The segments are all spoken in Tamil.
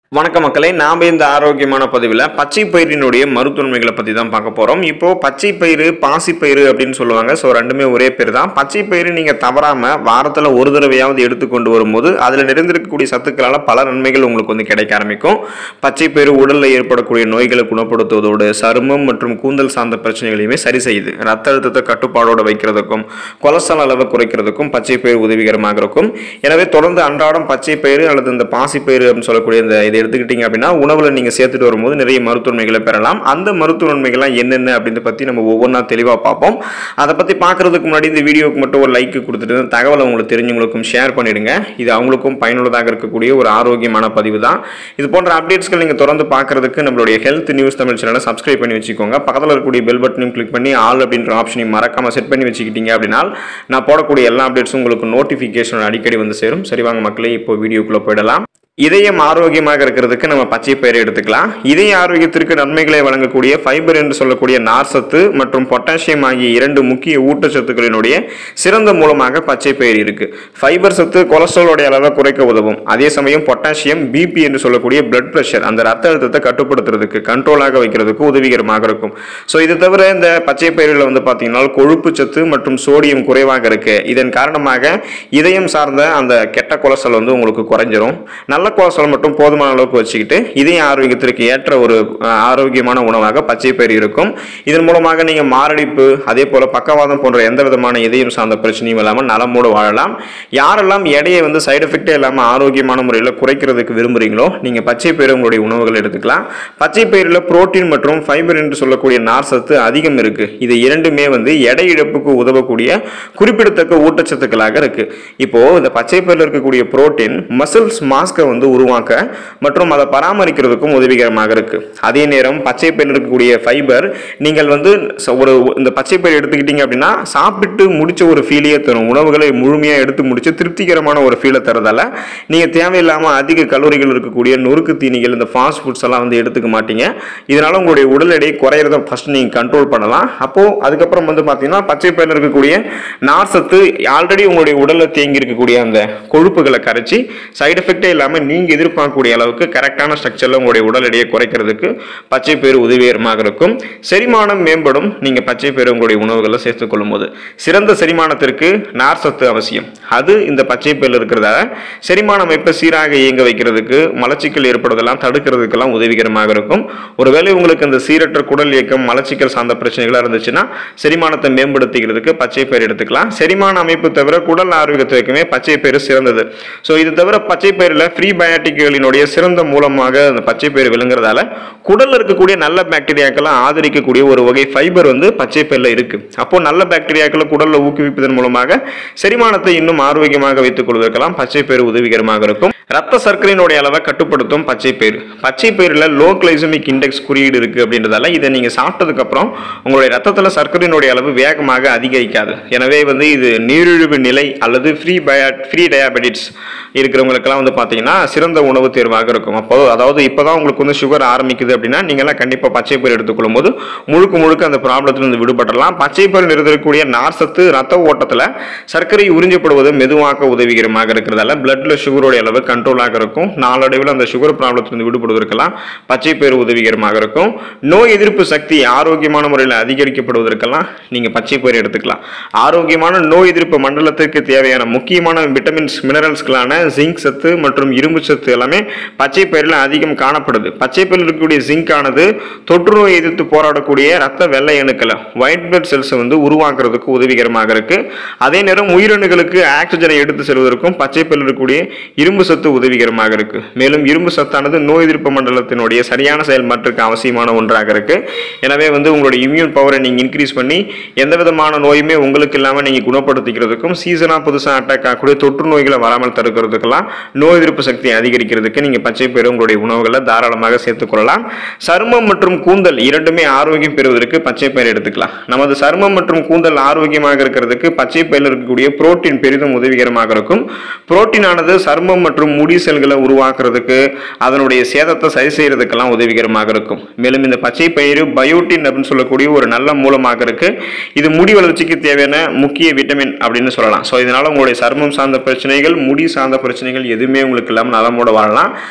வணக்க மக்களே நாம் இந்த ஆரோக்கியமான பதிவில் பச்சை பயிரினுடைய மருத்துவன்மைகளை பற்றி தான் பார்க்க போகிறோம் இப்போ பச்சை பயிறு பாசிப்பயிறு அப்படின்னு சொல்லுவாங்க ஸோ ரெண்டுமே ஒரே பேர் தான் பச்சை பயிறு நீங்கள் தவறாமல் வாரத்தில் ஒரு தடவையாவது எடுத்துக்கொண்டு வரும்போது அதில் நிறைந்திருக்கக்கூடிய சத்துக்களால் பல நன்மைகள் உங்களுக்கு வந்து கிடைக்க ஆரம்பிக்கும் பச்சை பயிறு உடலில் ஏற்படக்கூடிய நோய்களை குணப்படுத்துவதோடு சருமம் மற்றும் கூந்தல் சார்ந்த பிரச்சனைகளையுமே சரி செய்யுது ரத்த அழுத்தத்தை கட்டுப்பாடோடு வைக்கிறதுக்கும் கொலஸ்ட்ரால் அளவை குறைக்கிறதுக்கும் பச்சை பயிறு உதவிகரமாக இருக்கும் எனவே தொடர்ந்து அன்றாடம் பச்சை பயிறு அல்லது இந்த பாசிப்பயிறு அப்படின்னு சொல்லக்கூடிய இந்த இதை எடுத்துக்கிட்டீங்க அப்படின்னா உணவில் நீங்கள் சேர்த்துட்டு வரும்போது நிறைய மருத்துவன்மைகளை பெறலாம் அந்த மருத்துவன்மைகள்லாம் என்னென்ன அப்படின்றத பற்றி நம்ம ஒவ்வொன்றா தெளிவாக பார்ப்போம் அதை பற்றி பார்க்குறதுக்கு முன்னாடி இந்த வீடியோவுக்கு மட்டும் ஒரு லைக் கொடுத்துட்டு இந்த தகவலை உங்களுக்கு தெரிஞ்சவங்களுக்கும் ஷேர் பண்ணிடுங்க இது அவங்களுக்கும் பயனுள்ளதாக இருக்கக்கூடிய ஒரு ஆரோக்கியமான பதிவு தான் இது போன்ற அப்டேட்ஸ்கள் நீங்கள் தொடர்ந்து பார்க்குறதுக்கு நம்மளுடைய ஹெல்த் நியூஸ் தமிழ் சேனலை சப்ஸ்கிரைப் பண்ணி வச்சுக்கோங்க பக்கத்தில் இருக்கக்கூடிய பெல் பட்டனையும் கிளிக் பண்ணி ஆல் அப்படின்ற ஆப்ஷனையும் மறக்காமல் செட் பண்ணி வச்சுக்கிட்டீங்க அப்படின்னா நான் போடக்கூடிய எல்லா அப்டேட்ஸும் உங்களுக்கு நோட்டிஃபிகேஷன் அடிக்கடி வந்து சேரும் சரி வாங்க மக்களே இப்போ வீடியோக்குள்ளே போயிடலாம் இதயம் ஆரோக்கியமாக இருக்கிறதுக்கு நம்ம பச்சை பயிரை எடுத்துக்கலாம் இதய ஆரோக்கியத்திற்கு நன்மைகளை வழங்கக்கூடிய ஃபைபர் என்று சொல்லக்கூடிய நார்சத்து மற்றும் பொட்டாசியம் ஆகிய இரண்டு முக்கிய ஊட்டச்சத்துக்களினுடைய சிறந்த மூலமாக பச்சை பயிர் இருக்கு ஃபைபர் சத்து கொலஸ்ட்ராலோடைய அளவை குறைக்க உதவும் அதே சமயம் பொட்டாசியம் பிபி என்று சொல்லக்கூடிய பிளட் பிரஷர் அந்த ரத்த அழுத்தத்தை கட்டுப்படுத்துறதுக்கு கண்ட்ரோலாக வைக்கிறதுக்கு உதவிகரமாக இருக்கும் ஸோ இது தவிர இந்த பச்சை பயிரில் வந்து பார்த்தீங்கன்னா கொழுப்பு சத்து மற்றும் சோடியம் குறைவாக இருக்கு இதன் காரணமாக இதயம் சார்ந்த அந்த கெட்ட கொலஸ்ட்ரால் வந்து உங்களுக்கு குறைஞ்சிரும் நல்ல கொலஸ்ட்ரால் மட்டும் போதுமான அளவுக்கு வச்சுக்கிட்டு இதய ஆரோக்கியத்திற்கு ஏற்ற ஒரு அஹ், ஆரோக்கியமான உணவாக பச்சை பயிர் இருக்கும் இதன் மூலமாக நீங்கள் மாரடைப்பு அதே போல் பக்கவாதம் போன்ற எந்த விதமான இதயம் சார்ந்த பிரச்சனையும் இல்லாமல் நலமோடு வாழலாம் யாரெல்லாம் எடையை வந்து சைடு எஃபெக்டே இல்லாமல் ஆரோக்கியமான முறையில் குறைக்கிறதுக்கு விரும்புகிறீங்களோ நீங்கள் பச்சை பயிறு உங்களுடைய உணவுகள் எடுத்துக்கலாம் பச்சை பயிரில் புரோட்டீன் மற்றும் ஃபைபர் என்று சொல்லக்கூடிய நார் சத்து அதிகம் இருக்கு இது இரண்டுமே வந்து எடை இழப்புக்கு உதவக்கூடிய குறிப்பிடத்தக்க ஊட்டச்சத்துக்களாக இருக்கு இப்போ இந்த பச்சை பயிரில் இருக்கக்கூடிய புரோட்டீன் மசில்ஸ் மாஸ்கை வந்து உருவாக்க மற்றும் அதை பராமரிக்கிறதுக்கும் உதவிகரமாக இருக்கு அதே நேரம் பச்சை பயிரில் இருக்கக்கூடிய ஃபைபர் நீங்கள் வந்து ச- ஒரு இந்த பச்சை பயிர் எடுத்துக்கிட்டீங்க அப்படின்னா சாப்பிட்டு முடிச்ச ஒரு ஃபீலையே தரும் உணவுகளை முழுமையாக எடுத்து முடிச்சு திருப்திகரமான ஒரு ஃபீலை தரதால நீங்கள் தேவையில்லாமல் அதிக கலோரிகள் இருக்கக்கூடிய நொறுக்கு தீனிகள் இந்த ஃபாஸ்ட் ஃபுட்ஸ் எல்லாம் வந்து எடுத்துக்க மாட்டீங்க இதனால உங்களுடைய உடல் எடை குறையிறத ஃபர்ஸ்ட் நீங்கள் கண்ட்ரோல் பண்ணலாம் அப்போ அதுக்கப்புறம் வந்து பார்த்தீங்கன்னா பச்சை பயிரில் இருக்கக்கூடிய நார் சத்து ஆல்ரெடி உங்களுடைய உடலில் தேங்கி இருக்கக்கூடிய அந்த கொழுப்புகளை கரைச்சி சைடு எஃபெக்டே இல்லாமல் நீங்கள் எதிர்பார்க்கக்கூடிய அளவுக்கு கரெக்டான ஸ்ட்ரக்சரில் உங்களுடைய உடல் எடையை குறைக்கிறதுக்கு பச்சை பயிறு உதவிகரமாக இருக்கும் செரிமானம் மேம்படும் நீங்கள் பச்சை பயிறு உங்களுடைய உணவுகளை சேர்த்துக்கொள்ளும் போது சிறந்த செரிமானத்திற்கு நார் சத்து அவசியம் அது இந்த பச்சை பயிரில் இருக்கிறதால செரிமான அமைப்பை சீராக இயங்க வைக்கிறதுக்கு மலச்சிக்கல் ஏற்படுவதெல்லாம் தடுக்கிறதுக்கெல்லாம் உதவிகரமாக இருக்கும் ஒருவேளை உங்களுக்கு இந்த சீரற்ற குடல் இயக்கம் மலச்சிக்கல் சார்ந்த பிரச்சனைகளாக இருந்துச்சுன்னா செரிமானத்தை மேம்படுத்திக்கிறதுக்கு பச்சை பயிர் எடுத்துக்கலாம் செரிமான அமைப்பு தவிர குடல் ஆரோக்கியத்திற்குமே பச்சை பயிறு சிறந்தது ஸோ இது தவிர பச்சை பயிரில் ஃப்ரீ பயாட்டிக்குகளினுடைய சிறந்த மூலமாக அந்த பச்சை பயிர் விளங்குறதால குடல்ல இருக்கக்கூடிய நல்ல பாக்டீரியாக்கெல்லாம் ஆதரிக்கக்கூடிய ஒரு வகை ஃபைபர் வந்து பச்சை பயிரில் இருக்கு அப்போ நல்ல பாக்டீரியாக்களை குடல்ல ஊக்குவிப்பதன் மூலமாக செரிமானத்தை இன்னும் ஆரோக்கியமாக வைத்துக் கொள்வதற்கெல்லாம் பச்சை பயிர் உதவிகரமாக இருக்கும் ரத்த சர்க்கரையினுடைய அளவை கட்டுப்படுத்தும் பச்சை பயிர் பச்சை பயிரில் லோ கிளைசமிக் இண்டெக்ஸ் குறியீடு இருக்கு அப்படின்றதால இதை நீங்க சாப்பிட்டதுக்கு அப்புறம் உங்களுடைய ரத்தத்தில் சர்க்கரையினுடைய அளவு வேகமாக அதிகரிக்காது எனவே வந்து இது நீரிழிவு நிலை அல்லது ஃப்ரீ பயா ஃப்ரீ டயாபெட்டிஸ் இருக்கிறவங்களுக்கெல்லாம் வந்து பார்த்தீங்கன்னா சிறந்த உணவு தேர்வாக இருக்கும் அப்போ அதாவது இப்போதான் உங்களுக்கு வந்து சுகர் ஆரம்பிக்குது அப்படின்னா நீங்கள்லாம் கண்டிப்பாக பச்சை பயிர் எடுத்துக்கொள்ளும் போது முழுக்க முழுக்க அந்த ப்ராப்ளத்திலிருந்து விடுபடலாம் பச்சை பயிர் இருக்கக்கூடிய நார்சத்து ரத்த ஓட்டத்தில் சர்க்கரை உறிஞ்சப்படுவது மெதுவாக்க உதவிகரமாக இருக்கிறதால பிளட்ல சுகருடைய அளவு கண்ட்ரோலாக இருக்கும் நாளடைவில் அந்த சுகர் ப்ராப்ளத்திலிருந்து விடுபடுவதற்கெல்லாம் பச்சை பயிர் உதவிகரமாக இருக்கும் நோய் எதிர்ப்பு சக்தி ஆரோக்கியமான முறையில் அதிகரிக்கப்படுவதற்கெல்லாம் நீங்கள் பச்சை பயிர் எடுத்துக்கலாம் ஆரோக்கியமான நோய் எதிர்ப்பு மண்டலத்திற்கு தேவையான முக்கியமான விட்டமின்ஸ் மினரல்ஸ்களான ஜிங்க் சத்து மற்றும் இரும்பு சத்து எல்லாமே பச்சை பயிரில் அதிகம் காணப்படுது பச்சை பயிரில் இருக்கக்கூடிய ஜிங்க் ஆனது தொற்று நோய் எதிர்த்து போராடக்கூடிய ரத்த வெள்ளை அணுக்களை ஒயிட் பிளட் செல்ஸை வந்து உருவாக்குறதுக்கு உதவிகரமாக இருக்கு அதே நேரம் உயிரணுகளுக்கு ஆக்சிஜனை எடுத்து செல்வதற்கும் பச்சை பயிரில் இருக்கக்கூடிய இரும்பு சத்து உதவிகரமாக இருக்கு மேலும் இரும்பு சத்தானது நோய் எதிர்ப்பு மண்டலத்தினுடைய சரியான செயல்பாட்டுக்கு அவசியமான ஒன்றாக இருக்கு எனவே வந்து உங்களுடைய இம்யூன் பவரை நீங்கள் இன்க்ரீஸ் பண்ணி எந்த விதமான நோயுமே உங்களுக்கு இல்லாமல் நீங்கள் குணப்படுத்திக்கிறதுக்கும் சீசனாக புதுசாக அட்டாக் ஆகக்கூடிய தொற்று நோய்களை வராமல் தடுக்கிறதுக்கெல்லாம் நோய் எதிர்ப்பு சக்தி அதிகரிக்கிறதுக்கு நீங்கள் பச்சை பயிறு உங்களுடைய உணவுகளை தாராளமாக சேர்த்துக்கொள்ளலாம் சருமம் மற்றும் கூந்தல் இரண்டுமே ஆரோக்கியம் பெறுவதற்கு பச்சை பயிர் எடுத்துக்கலாம் நமது சருமம் மற்றும் கூந்தல் ஆரோக்கியமாக இருக்கிறதுக்கு பச்சை பயிரில் இருக்கக்கூடிய புரோட்டீன் பெரிதும் உதவிகரமாக இருக்கும் புரோட்டீன் ஆனது சருமம் மற்றும் முடி செல்களை உருவாக்குறதுக்கு அதனுடைய சேதத்தை சரி செய்யறதுக்கெல்லாம் உதவிகரமாக இருக்கும் மேலும் இந்த பச்சை பயிறு பயோட்டின் அப்படின்னு சொல்லக்கூடிய ஒரு நல்ல மூலமாக இருக்கு இது முடி வளர்ச்சிக்கு தேவையான முக்கிய விட்டமின் அப்படின்னு சொல்லலாம் ஸோ இதனால உங்களுடைய சருமம் சார்ந்த பிரச்சனைகள் முடி சார்ந்த பிரச்சனைகள் எதுவுமே உங்களுக்கு இல்லாமல் நலமோட வாழலாம்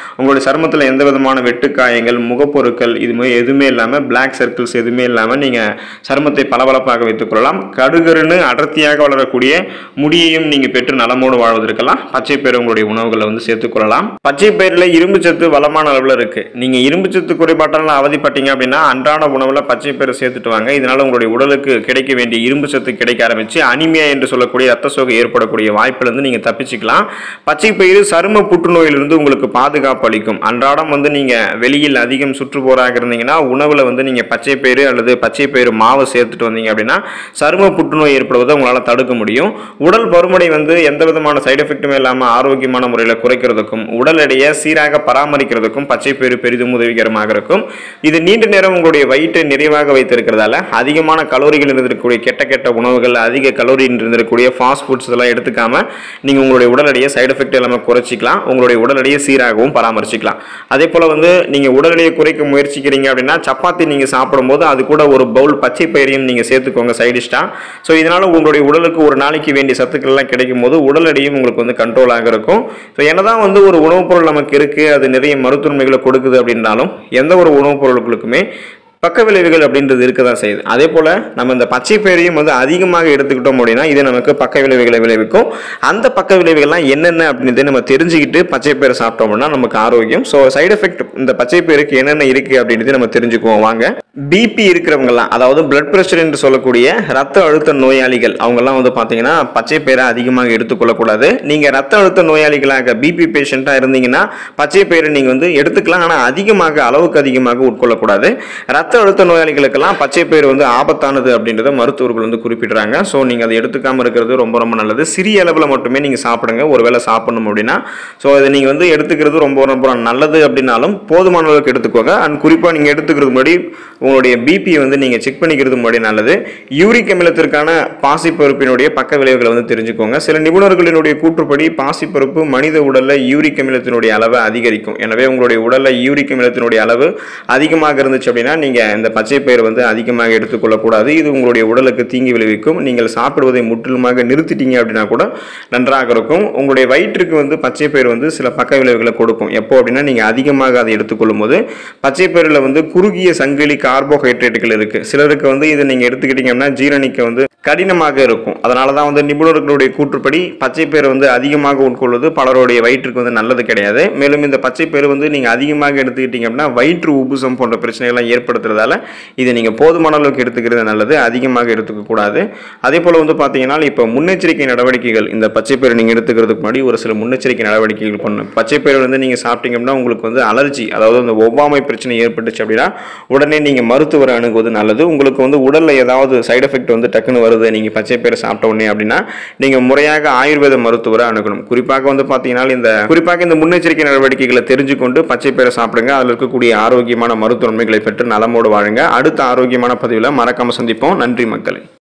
உங்களுடைய சருமத்தில் எந்த விதமான வெட்டுக்காயங்கள் முகப்பொருட்கள் இது மாதிரி எதுவுமே இல்லாமல் பிளாக் சர்க்கிள்ஸ் எதுவுமே இல்லாமல் நீங்கள் சருமத்தை பளபளப்பாக வைத்துக் கொள்ளலாம் கடுகருன்னு அடர்த்தியாக வளரக்கூடிய முடியையும் நீங்கள் பெற்று நலமோடு வாழ்வதற்கெல்லாம் பச்சை பயிறு உங்களுடைய உணவுகளை வந்து சேர்த்துக்கொள்ளலாம் பச்சை பயிரில் இரும்பு சத்து வளமான அளவில் இருக்குது நீங்கள் இரும்பு சத்து குறைபாட்டால் அவதிப்பட்டீங்க அப்படின்னா அன்றாட உணவில் பச்சை பயிறு சேர்த்துட்டு வாங்க இதனால் உங்களுடைய உடலுக்கு கிடைக்க வேண்டிய இரும்பு சத்து கிடைக்க ஆரம்பித்து அனிமியா என்று சொல்லக்கூடிய ரத்த சோகை ஏற்படக்கூடிய வாய்ப்பிலிருந்து நீங்கள் தப்பிச்சுக்கலாம் பச்சை பயிறு சரும புற்றுநோயிலிருந்து உங்களுக்கு பாதுகாப்பு அளிக்கும் அன்றாடம் வந்து நீங்கள் வெளியில் அதிகம் சுற்றுப்போராக இருந்தீங்கன்னா உணவில் வந்து நீங்கள் பச்சை பயிறு அல்லது பச்சை பயிறு மாவு சேர்த்துட்டு வந்தீங்க அப்படின்னா சரும புற்றுநோய் ஏற்படுவதை உங்களால் தடுக்க முடியும் உடல் பருமனை வந்து எந்த விதமான சைடு எஃபெக்ட்டுமே இல்லாமல் ஆரோக்கியமான முறையில் குறைக்கிறதுக்கும் உடல் எடையை சீராக பராமரிக்கிறதுக்கும் பச்சை பயிறு பெரிதும் உதவிகரமாக இருக்கும் இது நீண்ட நேரம் உங்களுடைய வயிற்றை நிறைவாக வைத்திருக்கிறதால அதிகமான கலோரிகள் இருந்திருக்கக்கூடிய கெட்ட கெட்ட உணவுகள் அதிக கலோரி இருந்திருக்கக்கூடிய ஃபாஸ்ட் ஃபுட்ஸ் இதெல்லாம் எடுத்துக்காம நீங்கள் உங்களுடைய உடல் எடையை சைடு எஃபெக்ட் இல்லாமல் குறைச்சிக்கலாம் உங்களுடைய உடல் எடையை சீராகவும் பராமரிச்சிக்கலாம் அதே போல் வந்து நீங்கள் உடல் எடையை குறைக்க முயற்சிக்கிறீங்க அப்படின்னா சப்பாத்தி நீங்கள் சாப்பிடும்போது அது கூட ஒரு பவுல் பச்சை பயிரையும் நீங்கள் சேர்த்துக்கோங்க சைடிஷ்டாக ஸோ இதனால் உங்களுடைய உடலுக்கு ஒரு நாளைக்கு வேண்டிய சத்துக்கள் எல்லாம் கிடைக்கும் போது உடல் எடையும் உங்களுக்கு வந்து கண்ட்ரோலாக இருக்கும் ஸோ என்னதான் வந்து ஒரு உணவுப் பொருள் நமக்கு இருக்குது அது நிறைய மருத்துவமைகளை கொடுக்குது அப்படின்னாலும் எந்த ஒரு உணவுப் பொருட்களுக்குமே பக்க விளைவுகள் அப்படின்றது இருக்க தான் செய்யுது அதே போல் நம்ம இந்த பச்சை பயிரையும் வந்து அதிகமாக எடுத்துக்கிட்டோம் அப்படின்னா இது நமக்கு பக்க விளைவுகளை விளைவிக்கும் அந்த பக்க விளைவுகள்லாம் என்னென்ன அப்படின்றத நம்ம தெரிஞ்சுக்கிட்டு பச்சை பயிரை சாப்பிட்டோம் அப்படின்னா நமக்கு ஆரோக்கியம் ஸோ சைடு எஃபெக்ட் இந்த பச்சை பயிருக்கு என்னென்ன இருக்குது அப்படின்றது நம்ம தெரிஞ்சுக்குவோம் வாங்க பிபி இருக்கிறவங்கலாம் அதாவது பிளட் ப்ரெஷர் என்று சொல்லக்கூடிய ரத்த அழுத்த நோயாளிகள் அவங்கெல்லாம் வந்து பார்த்தீங்கன்னா பச்சை பயிரை அதிகமாக எடுத்துக்கொள்ளக்கூடாது நீங்கள் ரத்த அழுத்த நோயாளிகளாக பிபி பேஷண்ட்டாக இருந்தீங்கன்னா பச்சை பயிரை நீங்கள் வந்து எடுத்துக்கலாம் ஆனால் அதிகமாக அளவுக்கு அதிகமாக உட்கொள்ளக்கூடாது ரத்த அழுத்த நோயாளிகளுக்கெல்லாம் பச்சை பயிர் வந்து ஆபத்தானது அப்படின்றத மருத்துவர்கள் வந்து குறிப்பிடுறாங்க ஸோ நீங்கள் அதை எடுத்துக்காமல் இருக்கிறது ரொம்ப ரொம்ப நல்லது சிறிய அளவில் மட்டுமே நீங்கள் சாப்பிடுங்க ஒருவேளை சாப்பிடணும் அப்படின்னா ஸோ அதை நீங்கள் வந்து எடுத்துக்கிறது ரொம்ப ரொம்ப நல்லது அப்படின்னாலும் போதுமான அளவுக்கு எடுத்துக்கோங்க அண்ட் குறிப்பாக நீங்கள் எடுத்துக்கிறது முன்னாடி உங்களுடைய பிபியை வந்து நீங்கள் செக் பண்ணிக்கிறது முன்னாடி நல்லது யூரிக் அமிலத்திற்கான பாசிப்பருப்பினுடைய பக்க விளைவுகளை வந்து தெரிஞ்சுக்கோங்க சில நிபுணர்களினுடைய கூற்றுப்படி பாசிப்பருப்பு மனித உடலில் யூரிக் அமிலத்தினுடைய அளவை அதிகரிக்கும் எனவே உங்களுடைய உடலில் யூரிக் அமிலத்தினுடைய அளவு அதிகமாக இருந்துச்சு அப்படின்னா நீங்கள் இந்த பச்சை பயிர் வந்து அதிகமாக எடுத்துக்கொள்ளக்கூடாது இது உங்களுடைய உடலுக்கு தீங்கி விளைவிக்கும் நீங்கள் சாப்பிடுவதை முற்றிலுமாக நிறுத்திட்டீங்க அப்படின்னா கூட நன்றாக இருக்கும் உங்களுடைய வயிற்றுக்கு வந்து பச்சை பயிர் வந்து சில பக்க விளைவுகளை கொடுக்கும் எப்போ அப்படின்னா நீங்கள் அதிகமாக அதை எடுத்துக்கொள்ளும் போது பச்சை பயிரில் வந்து குறுகிய சங்கிலி கார்போஹைட்ரேட்டுகள் இருக்குது சிலருக்கு வந்து இதை நீங்கள் எடுத்துக்கிட்டீங்கன்னா ஜீரணிக்க வந்து கடினமாக இருக்கும் அதனால தான் வந்து நிபுணர்களுடைய கூற்றுப்படி பச்சை பயிரை வந்து அதிகமாக உட்கொள்வது பலருடைய வயிற்றுக்கு வந்து நல்லது கிடையாது மேலும் இந்த பச்சை பயிர் வந்து நீங்கள் அதிகமாக எடுத்துக்கிட்டீங்க அப்படின்னா வயிற்று உபுசம் போன்ற பிரச்சனைகள்லாம் ஏற்படுத்துறதால இதை நீங்கள் போதுமான அளவுக்கு எடுத்துக்கிறது நல்லது அதிகமாக எடுத்துக்க கூடாது அதே போல் வந்து பார்த்தீங்கன்னா இப்போ முன்னெச்சரிக்கை நடவடிக்கைகள் இந்த பச்சை பயிரை நீங்கள் எடுத்துக்கிறதுக்கு முன்னாடி ஒரு சில முன்னெச்சரிக்கை நடவடிக்கைகள் பண்ணணும் பச்சை பயிர் வந்து நீங்கள் சாப்பிட்டீங்க அப்படின்னா உங்களுக்கு வந்து அலர்ஜி அதாவது அந்த ஒவ்வாமை பிரச்சனை ஏற்பட்டுச்சு அப்படின்னா உடனே நீங்கள் மருத்துவரை அணுகுவது நல்லது உங்களுக்கு வந்து உடலில் ஏதாவது சைடு எஃபெக்ட் வந்து டக்குன்னு வருது நீங்கள் பச்சை பயிரை சாப்பிட்ட உடனே அப்படின்னா நீங்கள் முறையாக ஆயுர்வேத மருத்துவரை அணுகணும் குறிப்பாக வந்து பார்த்தீங்கன்னா இந்த குறிப்பாக இந்த முன்னெச்சரிக்கை நடவடிக்கைகளை தெரிஞ்சுக்கொண்டு பச்சை பயிரை சாப்பிடுங்க அதில் இருக்கக்கூடிய ஆரோக்கியமான மருத்துவ நன்மைகளை பெற்று நலமோடு வாழுங்க அடுத்த ஆரோக்கியமான பதிவில் மறக்காம சந்திப்போம் நன்றி மக்களே